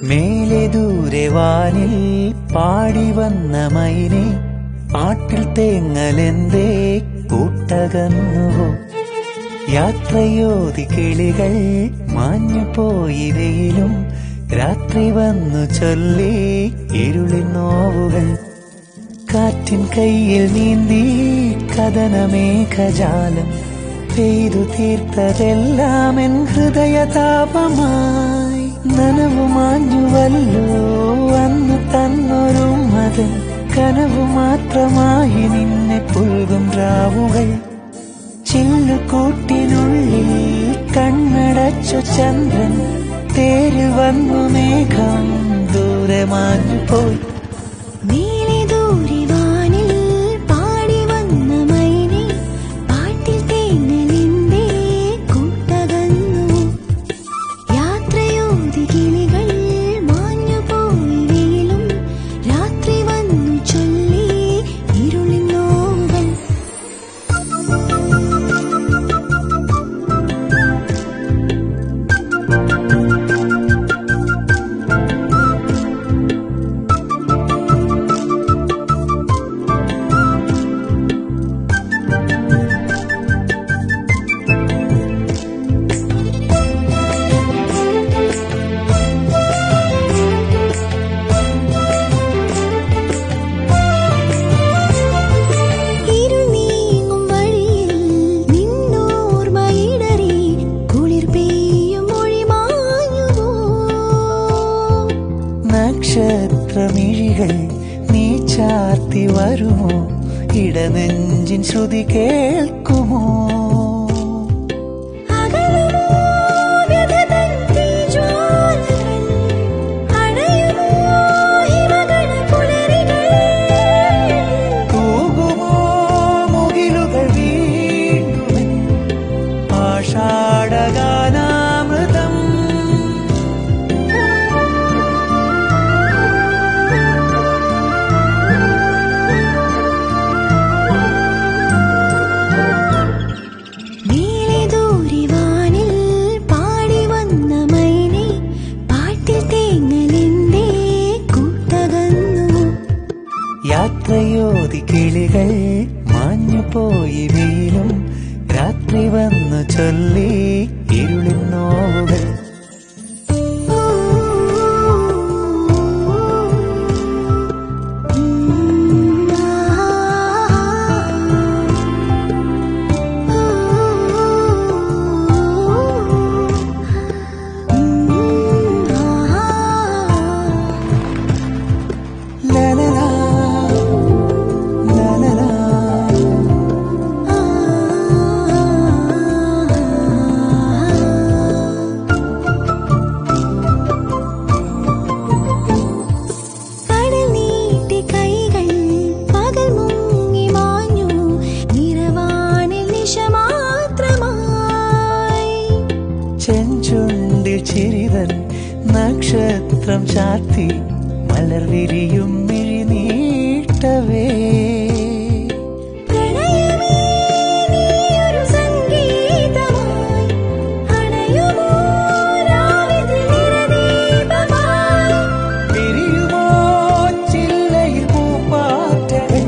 മേലെ ദൂരെ വാനിൽ പാടി വന്ന മൈനെ പാട്ടിൽ തേങ്ങലെന്തേ കൂട്ടകന്നുവോ യാത്രയോതി കിളികൾ മാഞ്ഞു പോയി വെയിലും രാത്രി വന്നു ചൊല്ലി ഇരുളി നോവുകൾ കാറ്റിൻ കയ്യിൽ നീന്തി കഥനമേഘജാലം പെയ്തു തീർത്തതെല്ലാം എൻ ഹൃദയതാപമായി നനവു മാഞ്ഞുവല്ലോ അന്ന് തന്നൊരു മതൻ കനവു മാത്രമായി നിന്നെ പുൽകും രാവുകൾ ചില്ലുകൂട്ടിനുള്ളിൽ കണ്ണടച്ചു ചന്ദ്രൻ തേരിൽ വന്നു മേഘം ദൂരെ മാഞ്ഞു പോയി നീലെ ദൂരെ വാനിൽ പാടി വന്ന മൈനെ പാട്ടിൽ തേങ്ങലിന്റെ കൂട്ടകന്നു യാത്രയോതി കിളികൾ മാഞ്ഞു പോയി വെയിലും രാത്രി വന്നു ചൊല്ലി ഇരുളിൻ നോവുകൾ ഇരുൾ നീങ്ങും വഴിയിൽ നിന്നോർമ്മയിടറി കുളിർ പെയ്യും മൊഴി മാഞ്ഞുവോ നക്ഷത്രമിഴികൾ നീ ചാർത്തി വരുമോ ഇടനെഞ്ചിൻ ശ്രുതി കേൾക്കുമോ അകലുമോ വ്യഥതൻ തീജ്വാലകൾ അണയുമോ ഹിമഗണ പുലരികൾ തൂകുമോ മുകിലുകൾ വീണ്ടും ആഷാഢഗാനാമൃതം നീലെ ദൂരെ വാനിൽ പാടി വന്ന മൈനെ പാട്ടിൽ തേങ്ങലിന്റെ കൂട്ടകന്നു യാത്രയോതി കിളികൾ മാഞ്ഞു പോയി വെയിലും രാത്രി വന്നു ചൊല്ലി ഇരുളിൻ നോവുകൾ ലലലാ, ലലലാ. കടൽ നീട്ടി കൈകൾ പകൽ മുങ്ങി മാഞ്ഞു നിറവാനിൽ നിശ മാത്രമായി ചെഞ്ചുണ്ടിൽ ചിരിതൻ നക്ഷത്രം ചാർത്തി മലർ വിരിയും മിഴിനീട്ടവേ പ്രണയമേ നീയൊരു സംഗീതമായി അണയുമോ രാവിതിൽ നിറദീപമായി വിരിയുമോ ചില്ലയിൽ പൂപ്പാറ്റകൾ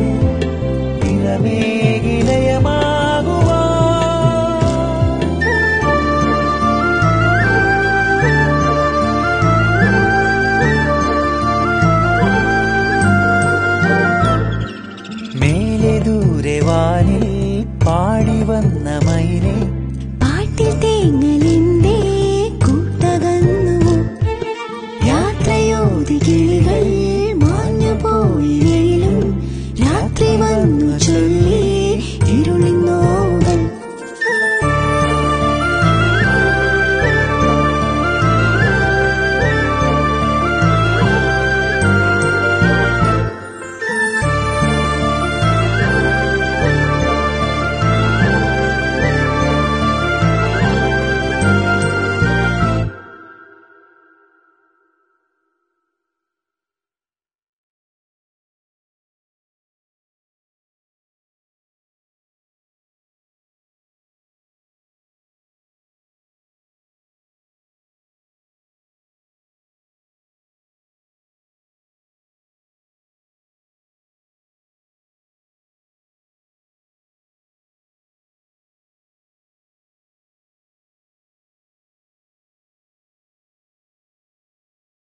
നിറമേകിലയമാകുവാ മേലെ ദൂരെ വാനിൽ പാടി വന്ന മൈനെ പാട്ടിൽ തേങ്ങലിന്റെ കൂട്ടകന്നു യാത്രയോതി കിളി